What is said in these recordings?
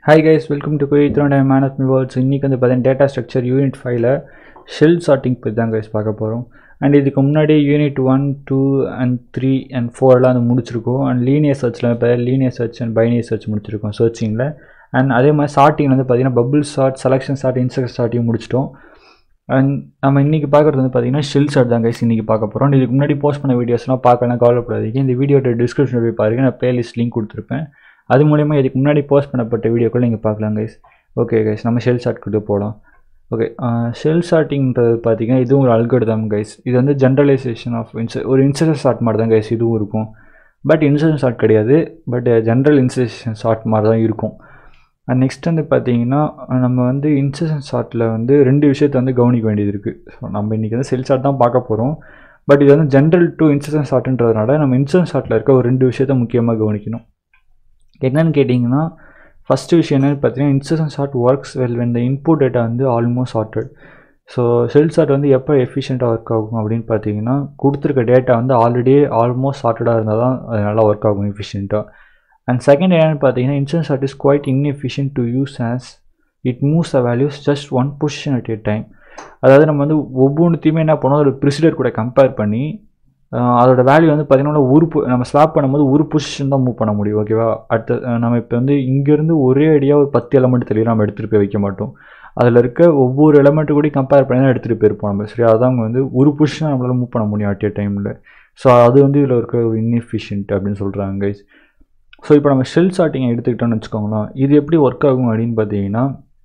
hi guys welcome to quit man of me worlds இன்றைக்கி வந்து பார்த்தீங்கன்னா டேட்டா ஸ்ட்ரக்சர் யூனிட் ஃபைவ்ல ஷெல் சார்ட்டிங் பற்றி தான் கைஸ் பார்க்க போகிறோம் அண்ட் இதுக்கு முன்னாடி unit one two and three and ஃபோர்லாம் வந்து முடிச்சிருக்கோம் அண்ட் லீனியர் சர்ச்சில் இப்போ linear search and binary search முடிச்சிருக்கோம் சர்ச்சிங்கில் அண்ட் அதே மாதிரி சார்ட்டிங் வந்து பார்த்தீங்கன்னா பபுள் சார்ட் செலெக்ஷன் சார்ட் இன்செக்ட் சார்ட்டையும் முடிச்சிட்டோம் அண்ட் நம்ம இன்றைக்கி பார்க்குறது வந்து பார்த்தீங்கன்னா ஷெல் சார்ட் தான் கைஸ் இன்றைக்கி பார்க்க போகிறோம் இதுக்கு முன்னாடி போஸ்ட் பண்ண வீடியோஸ்லாம் பார்க்கலாம் கவலைப்படாதீங்க இந்த வீடியோட டிஸ்கிரிப்ஷனில் போய் பாருங்கள் நான் பிளேலிஸ்ட் லிங்க் கொடுத்துருப்பேன் அது மூலிமா இதுக்கு முன்னாடி போஸ்ட் பண்ணப்பட்ட வீடியோக்கள் நீங்கள் பார்க்கலாம் கைஸ் ஓகே கைஸ் நம்ம ஷெல் சார்ட் கிட்ட போகலாம் ஓகே ஷெல் சார்ட்டிங்கிறது பார்த்தீங்கன்னா இதுவும் ஒரு அல்கோரிதம் கைஸ் இது வந்து ஜென்ரலைசேஷன் ஆஃப் இன்ச ஒரு இன்சர்ஷன் சார்ட் மாதிரி தான் கைஸ் இதுவும் இருக்கும் பட் இன்சர்ஷன் சார்ட் கிடையாது பட் ஜென்ரல் இன்சர்ஷன் சார்ட் மாதிரி தான் இருக்கும் அண்ட் நெக்ஸ்ட் வந்து பார்த்தீங்கன்னா நம்ம வந்து இன்சர்ஷன் சார்ட்டில் வந்து ரெண்டு விஷயத்தை வந்து கவனிக்க வேண்டியது இருக்குது ஸோ நம்ம இன்றைக்கி வந்து செல் சார்ட் தான் பார்க்க போகிறோம் பட் இது வந்து ஜென்ரல் டு இன்சர்ஷன் சார்ட்டுன்றதுனால நம்ம இன்சர்ஷன் சார்ட்டில் இருக்க ஒரு ரெண்டு விஷயத்த முக்கியமாக கவனிக்கணும் என்னென்னு கேட்டிங்கன்னா ஃபஸ்ட்டு விஷயம் என்னென்னு பார்த்தீங்கன்னா insertion sort works well when the input data வந்து almost sorted so shell sort வந்து எப்போ எஃபிஷியண்ட்டாக ஒர்க் ஆகும் அப்படின்னு பார்த்தீங்கன்னா கொடுத்துருக்க டேட்டா வந்து ஆல்ரெடி ஆல்மோஸ்ட் சார்ட்டடாக இருந்தால் தான் அது நல்லா ஒர்க் ஆகும் எஃபிஷியண்ட்டாக அண்ட் செகண்ட் என்னென்னு பார்த்தீங்கன்னா insertion sort is quite inefficient to use as it moves a values just one position at a time அதாவது நம்ம வந்து ஒவ்வொன்றுத்தையுமே என்ன பண்ணோம் அதோட ப்ரிசிடர் கூட கம்பேர் பண்ணி அதோட வேல்யூ வந்து பார்த்திங்கன்னா ஒரு நம்ம ஸ்வாப் பண்ணும்போது ஒரு பொசிஷன் தான் மூவ் பண்ண முடியும் ஓகேவா அடுத்த நம்ம இப்போ வந்து இங்கேருந்து ஒரே அடியாக ஒரு பத்து எலமெண்ட் தெளிவு நம்ம எடுத்துகிட்டு போய் வைக்க மாட்டோம் அதில் இருக்க ஒவ்வொரு எலமெண்ட்டு கூட கம்பேர் பண்ணி தான் எடுத்துகிட்டு போயிருப்போம் நம்ம சரி அதான் வந்து ஒரு பொசிஷன் நம்மளால் மூவ் பண்ண முடியும் அட் ஏ டைமில் ஸோ அது வந்து இதில் இருக்க ஒரு இன்எஃபிஷியன்ட் அப்படின்னு சொல்கிறாங்க கைஸ் ஸோ இப்போ நம்ம ஷெல் சார்ட்டிங் எடுத்துக்கிட்டோம்னு வச்சுக்கோங்களேன் இது எப்படி ஒர்க் ஆகும் அப்படின்னு பார்த்தீங்கன்னா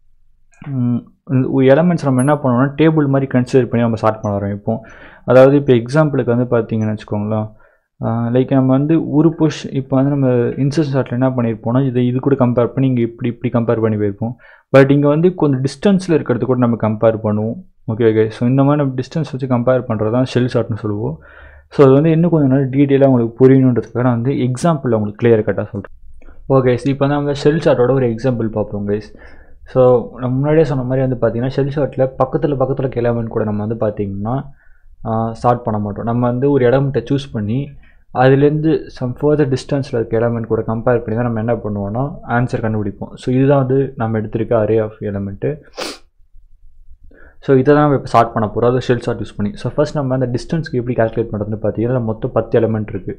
எலமெண்ட்ஸ் நம்ம என்ன பண்ணுவோம்னா டேபிள் மாதிரி கன்சிடர் பண்ணி நம்ம ஸ்டார்ட் பண்ண ஆரம்பிப்போம் அதாவது இப்போ எக்ஸாம்பிளுக்கு வந்து பார்த்தீங்கன்னு வச்சுக்கோங்களேன் லைக் நம்ம வந்து ஒரு புஷ் இப்போ வந்து நம்ம இன்சர்ஷன் ஷாட்டில் என்ன பண்ணியிருப்போம்னா இதை இது கூட கம்பேர் பண்ணி இங்கே இப்படி இப்படி கம்பேர் பண்ணி போயிருப்போம் பட் இங்கே வந்து கொஞ்சம் டிஸ்டன்ஸில் இருக்கிறது கூட நம்ம கம்பேர் பண்ணுவோம் ஓகே ஓகே ஸோ இந்த மாதிரி நம்ம டிஸ்டன்ஸ் வச்சு கம்பேர் பண்ணுறது தான் ஷெல் ஷாட்னு சொல்லுவோம் ஸோ அது வந்து இன்னும் கொஞ்சம் நாள் டீட்டெயிலாக உங்களுக்கு புரியணுன்றதுக்காக நான் வந்து எக்ஸாம்பிள் உங்களுக்கு கிளியர் கட்டாக சொல்கிறேன் ஓகே இப்போ வந்து நம்ம ஷெல் ஷாட்டோட ஒரு எக்ஸாம்பிள் பார்ப்போம் கைஸ் ஸோ நம்ம முன்னாடியே சொன்ன மாதிரி வந்து பார்த்திங்கன்னா ஷெல் ஷாட்டில் பக்கத்தில் பக்கத்தில் எலமெண்ட் கூட நம்ம வந்து பார்த்திங்கன்னா ஸ்டார்ட் பண்ண மாட்டோம் நம்ம வந்து ஒரு இடமெண்ட்டை சூஸ் பண்ணி அதுலேருந்து சம் ஃபர்தர் டிஸ்டன்ஸில் இருக்க எலமெண்ட் கூட கம்பேர் பண்ணி தான் நம்ம என்ன பண்ணுவோம்னா ஆன்சர் கண்டுபிடிப்போம் ஸோ இதுதான் வந்து நம்ம எடுத்திருக்க அரே ஆஃப் எலமெண்ட்டு ஸோ இதை தான் நம்ம இப்போ ஸ்டார்ட் பண்ண போகிறோம் அது ஷெல் ஷார்ட் யூஸ் பண்ணி ஸோ ஃபஸ்ட் நம்ம அந்த டிஸ்டன்ஸ்க்கு எப்படி கால்குலேட் பண்ணுறதுன்னு பார்த்தீங்கன்னா மொத்தம் பத்து எலமெண்ட் இருக்குது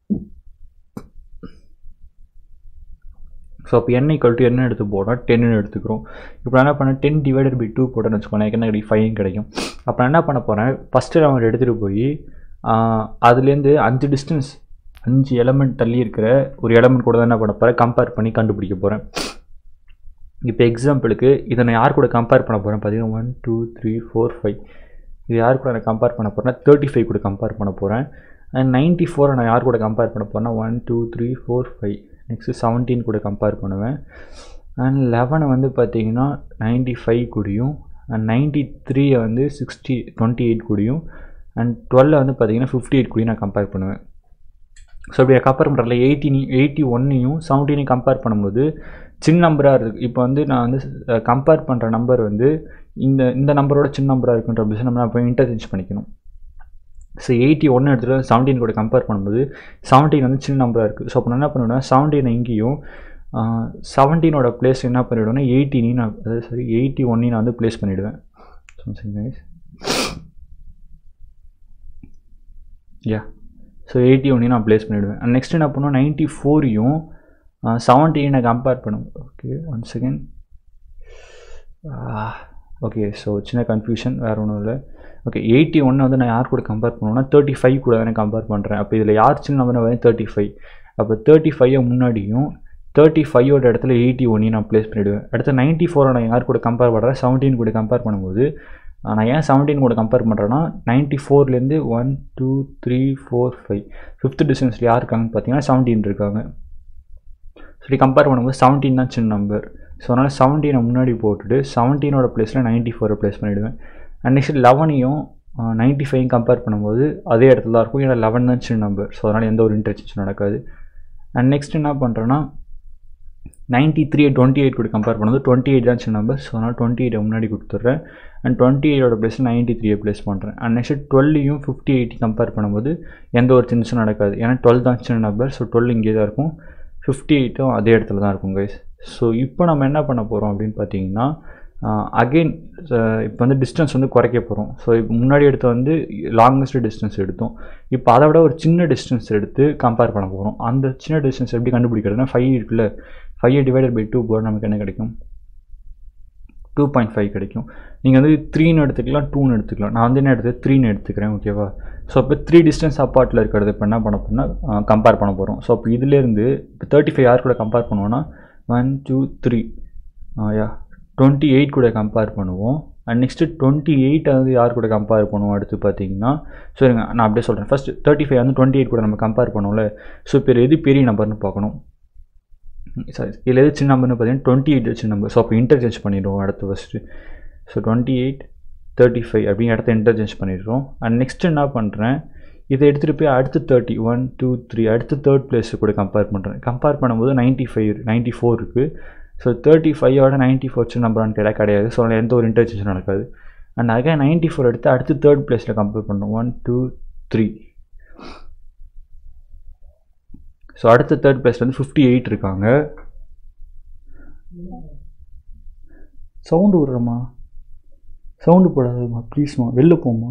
ஸோ அப்போ என் ஈக்குவல் டு என்ன எடுத்து போனால் டென்னு எடுத்துக்கிறோம் இப்போ நான் என்ன பண்ணேன் டென் டிவைடட் பை டூ போட்டேன்னு வச்சுக்கோங்க எனக்கு என்ன கிடைக்கும் ஃபைவ் கிடைக்கும் அப்போ நான் என்ன பண்ண போகிறேன் ஃபஸ்ட்டு எலமெண்ட் எடுத்துகிட்டு போய் அதுலேருந்து அஞ்சு டிஸ்டன்ஸ் அஞ்சு எலமெண்ட் தள்ளி இருக்கிற ஒரு எலமெண்ட் கூட தான் என்ன பண்ண போகிறேன் கம்பேர் பண்ணி கண்டுபிடிக்க போகிறேன் இப்போ எக்ஸாம்பிளுக்கு இதை நான் யார் கூட கம்பேர் பண்ண போகிறேன் பார்த்தீங்கன்னா one two three four five இது யார் கூட நான் கம்பேர் பண்ண போகிறேன்னா தேர்ட்டி ஃபைவ் கூட கம்பேர் பண்ண போகிறேன் அண்ட் நைன்ட்டி ஃபோரை நான் யார் கூட கம்பேர் பண்ண போகிறேன்னா one two three four five next seventeen கூட கம்பேர் பண்ணுவேன் அண்ட் லெவனை வந்து பார்த்தீங்கன்னா நைன்ட்டி ஃபைவ் கூடியும் அண்ட் நைன்ட்டி த்ரீயை வந்து சிக்ஸ்டி டுவெண்ட்டி எயிட் கூடியும் அண்ட் டுவெல்லை வந்து பார்த்தீங்கன்னா ஃபிஃப்டி எயிட் கூடியும் நான் கம்பேர் பண்ணுவேன் ஸோ இப்படி கம்பேர் பண்ணுறதுல எயிட்டீன் எயிட்டி ஒன்னையும் செவன்டீனையும் கம்பேர் பண்ணும்போது சின்ன நம்பராக இருக்குது இப்போ வந்து நான் வந்து கம்பேர் பண்ணுற நம்பர் வந்து இந்த இந்த நம்பரோட சின்ன நம்பராக இருக்குன்ற விஷயம் நம்ம அப்போ இன்டர்சேஞ்ச் பண்ணிக்கணும் ஸோ எயிட்டி ஒன்று எடுத்துகிட்டு செவன்டீன் கூட கம்பேர் பண்ணும்போது செவன்டீன் வந்து சின்ன நம்பராக இருக்குது ஸோ அப்போ நான் என்ன பண்ணுவேன்னா செவன்டீன் இங்கேயும் செவன்டீனோட பிளேஸ் என்ன பண்ணிவிடுவேன்னா எயிட்டீனையும் நான் அதாவது சரி எயிட்டி ஒன்னையும் நான் வந்து ப்ளேஸ் பண்ணிவிடுவேன் யா ஸோ எயிட்டி ஒன்னையும் நான் ப்ளேஸ் பண்ணிவிடுவேன் அண்ட் நெக்ஸ்ட் என்ன பண்ணுவோம் நைன்ட்டி ஃபோரையும் செவன்டீன் நான் கம்பேர் பண்ணுவேன் okay one second okay so சின்ன கன்ஃபியூஷன் வேறு ஒன்றும் இல்லை ஓகே எயிட்டி ஒன்று வந்து நான் யார் கூட கம்பேர் பண்ணுவேன்னா தேர்ட்டி ஃபைவ் கூட தானே கம்பேர் பண்ணுறேன் அப்போ இதில் யார் சின்ன நம்பர் வந்து தேர்ட்டி ஃபைவ் அப்போ தேர்ட்டி ஃபைவை முன்னாடியும் தேர்ட்டி ஃபைவோட இடத்துல எயிட்டி ஒன்னையும் நான் ப்ளேஸ் பண்ணிவிடுவேன் அடுத்து நைன்ட்டி ஃபோரை நான் யார் கூட கம்பேர் பண்ணுறேன் செவன்டீன் கூட கம்பேர் பண்ணும்போது நான் ஏன் செவன்டீன் கூட கம்பேர் பண்ணுறேன்னா நைன்ட்டி ஃபோர்லேருந்து one two three four five fifth டிஸ்டன்ஸில் யார் இருக்காங்கன்னு பார்த்தீங்கன்னா செவன்டீன் இருக்காங்க சரி கம்பேர் பண்ணும்போது செவன்டீன் தான் சின்ன நம்பர் ஸோ அதனால் செவன்டீனை முன்னாடி போட்டுட்டு செவன்டீனோட ப்ளேஸில் நைன்ட்டி ஃபோரை ப்ளேஸ் பண்ணிவிடுவேன் அண்ட் நெக்ஸ்ட் லெவனையும் நைன்ட்டி ஃபைவ் கம்பேர் பண்ணும்போது அதே இடத்துல தான் இருக்கும் ஏன்னா லெவன் தான் சின்ன நம்பர் ஸோ அதனால் எந்த ஒரு இன்டர்சேஞ்சும் நடக்காது அண்ட் நெக்ஸ்ட் என்ன பண்ணுறேன்னா நைன்ட்டி த்ரீ டுவெண்ட்டி எயிட் கூட கம்பேர் பண்ணும்போது டுவெண்ட்டி எயிட் தான் சின்ன நம்பர் ஸோ அதனால் டுவெண்ட்டி எயிட்டை முன்னாடி கொடுத்துட்றேன் அண்ட் டுவெண்ட்டி எயிட்டோட ப்ளேஸ் நைன்ட்டி த்ரீயை ப்ளேஸ் பண்ணுறேன் அண்ட் நெக்ஸ்ட் டுவெல்லையும் ஃபிஃப்டி எயிட் கம்பேர் பண்ணும்போது எந்த ஒரு சின்ன நடக்காது ஏன்னா டுவெல் தான் சின்ன நம்பர் ஸோ டுவெல் இங்கே தான் இருக்கும் ஃபிஃப்டி எயிட்டும் அதே இடத்துல தான் இருக்கும் கைஸ் ஸோ இப்போ நம்ம என்ன பண்ண போகிறோம் அப்படின்னு பார்த்தீங்கன்னா அகெயின் இப்போ வந்து டிஸ்டன்ஸ் வந்து குறைக்க போகிறோம் ஸோ இப்போ முன்னாடி எடுத்து வந்து லாங்கஸ்ட் டிஸ்டன்ஸ் எடுத்தோம் இப்போ அதை விட ஒரு சின்ன டிஸ்டன்ஸ் எடுத்து கம்பேர் பண்ண போகிறோம் அந்த சின்ன டிஸ்டன்ஸ் எப்படி கண்டுபிடிக்கிறதுனா ஃபைவ் இருக்குல்ல ஃபைவ் டிவைடட் பை டூ போட நமக்கு என்ன கிடைக்கும் டூ பாயிண்ட் ஃபைவ் கிடைக்கும் நீங்கள் வந்து த்ரீன்னு எடுத்துக்கலாம் டூன்னு எடுத்துக்கலாம் நான் வந்து என்ன எடுத்து த்ரீன்னு எடுத்துக்கிறேன் ஓகேவா ஸோ இப்போ த்ரீ டிஸ்டன்ஸ் அப்பார்ட்டில் இருக்கிறது இப்போ என்ன பண்ண போனால் கம்பேர் பண்ண போகிறோம் ஸோ இப்போ இதுலேருந்து இப்போ தேர்ட்டி ஃபைவ் யார் கூட கம்பேர் பண்ணுவோன்னா one two three yeah twenty eight கூட கம்பேர் பண்ணுவோம் அண்ட் நெக்ஸ்ட்டு டுவெண்ட்டி எயிட் வந்து யார் கூட கம்பேர் பண்ணுவோம் அடுத்து பார்த்தீங்கன்னா ஸோ நான் அப்படியே சொல்கிறேன் ஃபஸ்ட் தேர்ட்டி ஃபைவ் வந்து டுவெண்ட்டி எயிட் கூட நம்ம கம்பேர் பண்ணுவோம்ல ஸோ இப்போ எது பெரிய நம்பர்னு பார்க்கணும் சாரி இதில் எது சின்ன நம்பர்னு பார்த்தீங்கன்னா டுவெண்ட்டி எயிட் சின்ன நம்பர் ஸோ அப்போ இன்டர்சேஞ்ச் பண்ணிடுவோம் அடுத்து first so twenty eight thirty five அப்படின்னு இடத்த இன்டர்சேஞ்ச் பண்ணிடுறோம் அண்ட் நெக்ஸ்ட் என்ன பண்ணுறேன் இதை எடுத்துகிட்டு போய் அடுத்து தேர்ட்டி ஒன் டூ த்ரீ அடுத்து தேர்ட் பிளேஸு கூட கம்பேர் பண்ணுறேன் கம்பேர் பண்ணும்போது நைன்ட்டி ஃபைவ் நைன்ட்டி ஃபோர் இருக்குது ஸோ தேர்ட்டி ஃபைவோட நைன்ட்டி ஃபோர் சின்ன நம்பரான்னு கேட்டால் கிடையாது ஸோ எந்த ஒரு இன்டர்சேஞ்சும் நடக்காது அண்ட் அகே நைன்ட்டி ஃபோர் எடுத்து அடுத்து தேர்ட் பிளேஸில் கம்பேர் பண்ணோம் ஒன் டூ த்ரீ ஸோ அடுத்த தேர்ட் பிளேஸில் வந்து ஃபிஃப்டி எயிட் இருக்காங்க சவுண்டு விடுறம்மா சவுண்டு போடாதம்மா ப்ளீஸ்மா வெளில போம்மா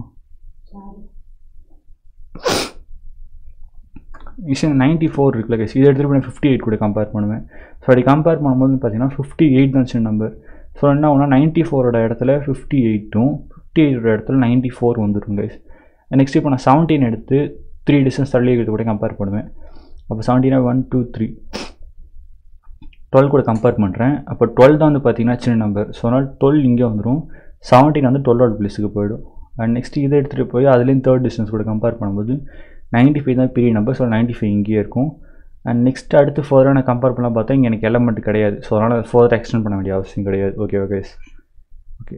விஷயம் நைன்ட்டி ஃபோர் இருக்குல்ல கேஸ் இதை எடுத்துகிட்டு போய் ஃபிஃப்டி எயிட் கூட கம்பேர் பண்ணுவேன் ஸோ அப்படி கம்பேர் பண்ணும்போது பார்த்தீங்கன்னா ஃபிஃப்டி எயிட் தான் சின்ன நம்பர் ஸோ என்ன ஆகுனா நைன்ட்டி ஃபோரோட இடத்துல ஃபிஃப்டி எயிட்டும் ஃபிஃப்டி எயிட்டோட இடத்துல நைன்ட்டி ஃபோர் வந்துடும் கைஸ் நெக்ஸ்ட் இப்போ நான் செவன்டீன் எடுத்து த்ரீ டிஸ்டன்ஸ் தள்ளி இருக்கிறது கூட கம்பேர் பண்ணுவேன் அப்போ செவன்டீனா ஒன் டூ த்ரீ டுவெல் கூட கம்பேர் பண்ணுறேன் அப்போ டுவெல் தான் வந்து பார்த்தீங்கன்னா சின்ன நம்பர் ஸோ அதனால் டுவெல் இங்கே வந்துடும் செவன்டீன் வந்து டுவெல்லோட பிளேஸுக்கு போயிடும் அண்ட் நெக்ஸ்ட் இதை எடுத்துகிட்டு போய் அதுலேயும் தேர்ட் டிஸ்டன்ஸ் கூட கம்பேர் பண்ணும்போது நைன்ட்டி ஃபைவ் தான் பெரிய நம்பர் ஸோ நைன்ட்டி ஃபைவ் இங்கேயே இருக்கும் அண்ட் நெக்ஸ்ட் அடுத்து ஃபர்தராக நான் கம்பேர் பண்ணலாம் பார்த்தா இங்கே எனக்கு எலமெண்ட் கிடையாது ஸோ அதனால் ஃபர்தர் எக்ஸ்டெண்ட் பண்ண வேண்டிய அவசியம் கிடையாது okay okay okay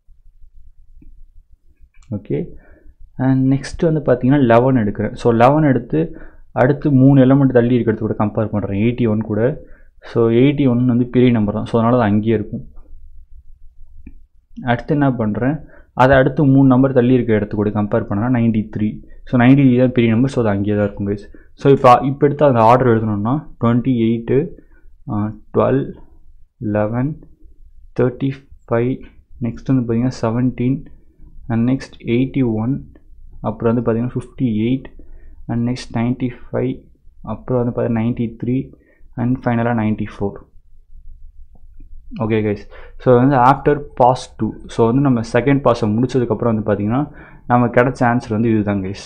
okay and next வந்து பார்த்தீங்கன்னா லெவன் எடுக்கிறேன் ஸோ லெவன் எடுத்து அடுத்து மூணு எலமெண்ட் தள்ளி இருக்கிறது கூட கம்பேர் பண்ணுறேன் எயிட்டி ஒன் கூட ஸோ எயிட்டி ஒன் வந்து பெரிய நம்பர் தான் ஸோ அதனால் அது அங்கேயே இருக்கும் அடுத்து என்ன பண்ணுறேன் அதை அடுத்து மூணு நம்பர் தள்ளி இருக்க இடத்து கூட கம்பேர் பண்ணால் ninety three so ninety three தான் பெரிய நம்பர் ஸோ அது அங்கேயே தான் இருக்கும் கைஸ் ஸோ இப்போ இப்போ எடுத்து அந்த ஆர்டர் எழுதணும்னா twenty eight twelve eleven thirty five next வந்து பார்த்திங்கன்னா seventeen and next eighty one அப்புறம் வந்து பார்த்திங்கன்னா fifty eight and next ninety five அப்புறம் வந்து பார்த்தீங்கன்னா நைன்ட்டி த்ரீ அண்ட் ஃபைனலாக ninety four okay guys so வந்து ஆஃப்டர் பாஸ் டூ ஸோ வந்து நம்ம செகண்ட் பாஸை முடிச்சதுக்கப்புறம் வந்து பார்த்திங்கன்னா நமக்கு கிடச்ச ஆன்சர் வந்து இதுதான் கைஸ்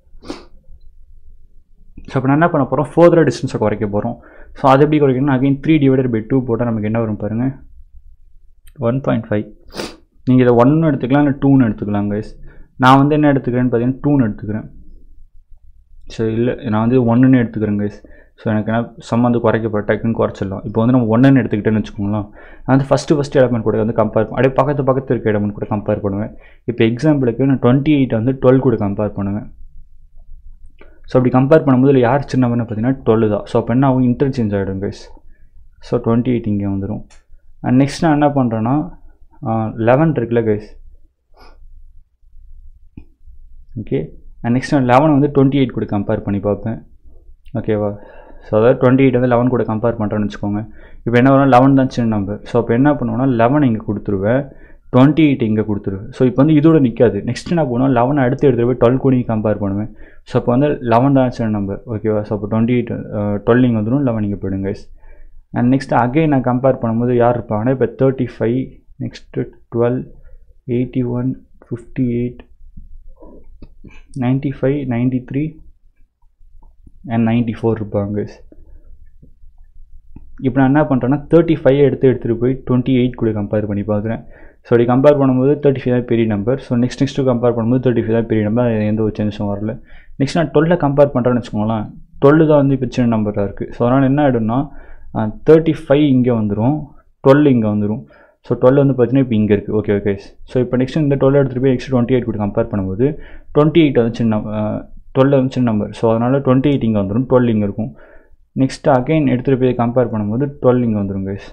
ஸோ இப்போ நான் என்ன பண்ண போகிறோம் ஃபோர்தராக டிஸ்டன்ஸை குறைக்க போகிறோம் ஸோ அது எப்படி குறைக்கணும்னா again three divided by two போட்டால் நமக்கு என்ன வரும் பாருங்கள் ஒன் பாயிண்ட் ஃபைவ் நீங்கள் இதை ஒன்று எடுத்துக்கலாம் இல்லை டூன்னு எடுத்துக்கலாம் கைஸ் நான் வந்து என்ன எடுத்துக்கிறேன்னு பார்த்தீங்கன்னா டூன்னு எடுத்துக்கிறேன் ஸோ இல்லை நான் வந்து ஒன்றுன்னு எடுத்துக்கிறேன் கைஸ் ஸோ எனக்கு என்ன சம் வந்து குறைக்கப்பட டக்குன்னு குறைச்சிடலாம் இப்போ வந்து நம்ம ஒன்றுன்னு எடுத்துக்கிட்டேன்னு வச்சுக்கோங்களேன் நான் வந்து ஃபஸ்ட்டு ஃபஸ்ட்டு எலமெண்ட் கூட வந்து கம்பேர் அப்படியே பக்கத்து பக்கத்து இருக்க எலமெண்ட் கூட கம்பேர் பண்ணுவேன் இப்போ எக்ஸாம்பிளுக்கு நான் டுவெண்ட்டி எயிட் வந்து டுவெல் கூட கம்பேர் பண்ணுவேன் ஸோ அப்படி கம்பேர் பண்ணும்போது இதில் யார் சின்னவன்னு பார்த்தீங்கன்னா டுவெல் தான் ஸோ அப்போ என்ன ஆகும் இன்டர்சேஞ்ச் ஆகிடும் கைஸ் ஸோ டுவெண்ட்டி எயிட் இங்கே வந்துடும் அண்ட் நெக்ஸ்ட் நான் என்ன பண்ணுறேன்னா லெவன் இருக்குல்ல கைஸ் ஓகே அண்ட் நெக்ஸ்ட் நான் லெவன் வந்து டுவெண்ட்டி எயிட் கூட கம்பேர் பண்ணி பார்ப்பேன் ஓகேவா ஸோ அதாவது டுவெண்ட்டி எயிட் வந்து லெவன் கூட கம்பேர் பண்ணுறேன்னு வச்சுக்கோங்க இப்போ என்ன வரும் லெவன் தான் சின்ன நம்பர் ஸோ அப்போ என்ன பண்ணுவேன்னா லெவன் இங்கே கொடுத்துருவேன் டுவெண்ட்டி எயிட் இங்கே கொடுத்துருவேன் ஸோ இப்போ வந்து இதோட நிற்காது நெக்ஸ்ட் என்ன பண்ணுவோம் லெவன் அடுத்து எடுத்துகிட்டு போய் டுவெல் கூட கம்பேர் பண்ணுவேன் ஸோ அப்போ வந்து லெவன் தான் சின்ன நம்பர் ஓகேவா ஸோ அப்போ டுவெண்ட்டி எயிட் டுவெல் இங்கே வந்துடும் லெவன் இங்கே போயிடுங்க கைஸ் அண்ட் நெக்ஸ்ட் அகைன் நான் கம்பேர் பண்ணும்போது யார் இருப்பாங்கன்னா இப்போ thirty five next twelve eighty one fifty eight ninety five ninety three and ninety four இருப்பாங்க இப்போ நான் என்ன பண்ணுறேன்னா தேர்ட்டி ஃபைவ் எடுத்து எடுத்துகிட்டு போய் டுவெண்ட்டி எயிட் கூட கம்பேர் பண்ணி பார்க்குறேன் ஸோ அப்படி கம்பேர் பண்ணும்போது தேர்ட்டி ஃபைவ் தான் பெரிய number so next next compare பண்ணும்போது தேர்ட்டி ஃபைவ் தான் பெரிய நம்பர் அது எந்த ஒரு சேஞ்சஸும் வரல நெக்ஸ்ட் நான் டுவெல்ல கம்பேர் பண்ணுறேன்னு வச்சுக்கோங்களேன் டுவெல் தான் வந்து இப்போ சின்ன நம்பராக இருக்குது ஸோ அதனால் என்ன ஆகிடும்னா தேர்ட்டி ஃபைவ் இங்கே வந்துடும் டுவெல் இங்கே வந்துடும் ஸோ டுவெல் வந்து பார்த்தீங்கன்னா இப்போ இங்கே இருக்குது ஓகே ஓகே ஸோ இப்போ நெக்ஸ்ட் இந்த டுவெல் எடுத்துகிட்டு போய் நெக்ஸ்ட் டுவெண்ட்டி எயிட் கூட கம்பேர் பண்ணும்போது டுவெண்ட்டி எயிட் வந்து சின்ன டுவெல் வந்து சின்ன நம்பர் ஸோ அதனால் டுவெண்ட்டி எயிட் இங்கே வந்துடும் டுவெல் இங்கே இருக்கும் நெக்ஸ்ட்டு அகைன் எடுத்துகிட்டு போய் கம்பேர் பண்ணும்போது டுவெல் இங்கே வந்துடும் கைஸ்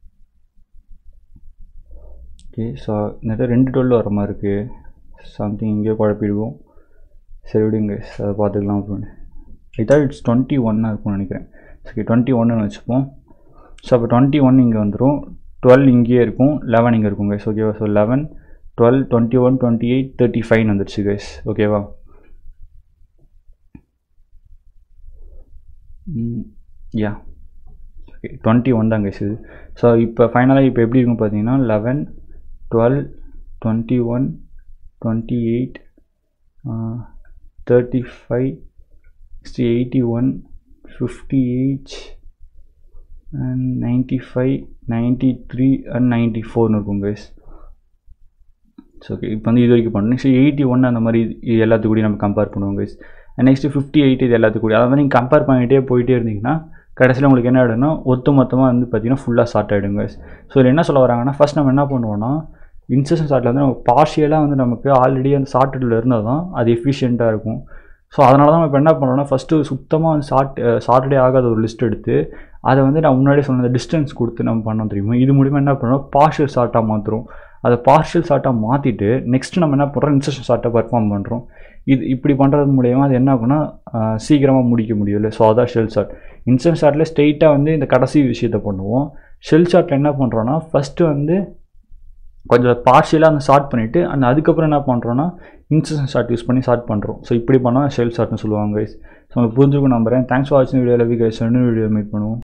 ஓகே ஸோ நிறைய ரெண்டு டுவெல் வர மாதிரி இருக்குது சம்திங் இங்கேயோ குழப்பிடுவோம் சரி விடுங்க கைஸ் அதை பார்த்துக்கலாம் அப்படின்னு இதான் இட்ஸ் டுவெண்ட்டி ஒன்னாக இருக்கும்னு நினைக்கிறேன் ஓகே டுவெண்ட்டி ஒன்னு வச்சுப்போம் ஸோ அப்போ டுவெண்ட்டி ஒன் இங்கே வந்துடும் டுவெல் இங்கேயே இருக்கும் லெவன் இங்கே இருக்கும் கைஸ் ஓகேவா so eleven twelve twenty one twenty eight thirty five வந்துடுச்சு கைஸ் ஓகேவா யா ஓகே டுவெண்ட்டி ஒன் தான் கைஸ் இது ஸோ இப்போ ஃபைனலாக இப்போ எப்படி இருக்கும் பார்த்தீங்கன்னா eleven twelve twenty one twenty eight thirty five sixty eighty one fifty eight and ninety five ninety three and ninety ஃபோர்னு இருக்கும் கைஸ் ஸோ ஓகே இப்போ வந்து இது வரைக்கும் பண்ணணும் நெக்ஸ்ட் எயிட்டி ஒன் அந்த மாதிரி இது எல்லாத்துக்கூடயும் நம்ம கம்பேர் பண்ணுவோம் கைஸ் நெக்ஸ்ட்டு ஃபிஃப்டி எயிட் இது எல்லாத்துக்கூடயும் அதை மாதிரி நீங்கள் கம்பேர் பண்ணிகிட்டே போயிட்டே இருந்தீங்கன்னா கடைசியில் உங்களுக்கு என்ன ஆகிடும்னா ஒத்து மொத்தமாக வந்து பார்த்தீங்கன்னா ஃபுல்லாக ஷார்ட் ஆகிடும் கைஸ் ஸோ இதில் என்ன சொல்ல வராங்கன்னா ஃபஸ்ட் நம்ம என்ன பண்ணுவோம்னா இன்செஷன் ஷார்ட்டில் வந்து நம்ம பார்ஷியலாக வந்து நமக்கு ஆல்ரெடி அந்த ஷார்ட்டில் இருந்தால் தான் அது எஃபிஷியண்ட்டாக இருக்கும் ஸோ அதனால தான் நம்ம இப்போ என்ன பண்ணுறோம்னா ஃபஸ்ட்டு சுத்தமாக வந்து ஷார்ட் ஷார்ட்டே ஆகாத ஒரு லிஸ்ட் எடுத்து அதை வந்து நான் முன்னாடியே சொன்ன டிஸ்டன்ஸ் கொடுத்து நம்ம பண்ணோம் தெரியுமா இது மூலிமா என்ன பண்ணுறோம் பார்ஷியல் ஷார்ட்டாக மாற்றுறோம் அதை பார்ஷியல் ஷார்ட்டாக மாற்றிட்டு நெக்ஸ்ட் நம்ம என்ன பண்ணுறோம் இன்செஷன் ஷார்ட்டாக பர்ஃபார்ம் பண்ணுறோம் இது இப்படி பண்ணுறது மூலயமா அது என்ன ஆகும்னா சீக்கிரமாக முடிக்க முடியல ஸோ அதான் ஷெல் ஷார்ட் இன்சென்ட் ஷார்ட்டில் ஸ்ட்ரெயிட்டாக வந்து இந்த கடைசி விஷயத்தை பண்ணுவோம் ஷெல் ஷார்ட்டில் என்ன பண்ணுறோன்னா ஃபஸ்ட்டு வந்து கொஞ்சம் பார்ஷியலாக அந்த ஷார்ட் பண்ணிவிட்டு அந்த அதுக்கப்புறம் என்ன பண்ணுறோன்னா இன்சென்ட் ஷார்ட் யூஸ் பண்ணி ஷார்ட் பண்ணுறோம் ஸோ இப்படி பண்ணால் ஷெல் ஷார்ட்னு சொல்லுவாங்க கைஸ் ஸோ உங்களுக்கு புரிஞ்சுக்கும் நம்புறேன் தேங்க்ஸ் ஃபார் வாட்சிங் வீடியோ லவ் கைஸ் ரெண்டு வீடியோ மீட் பண்ணுவோம்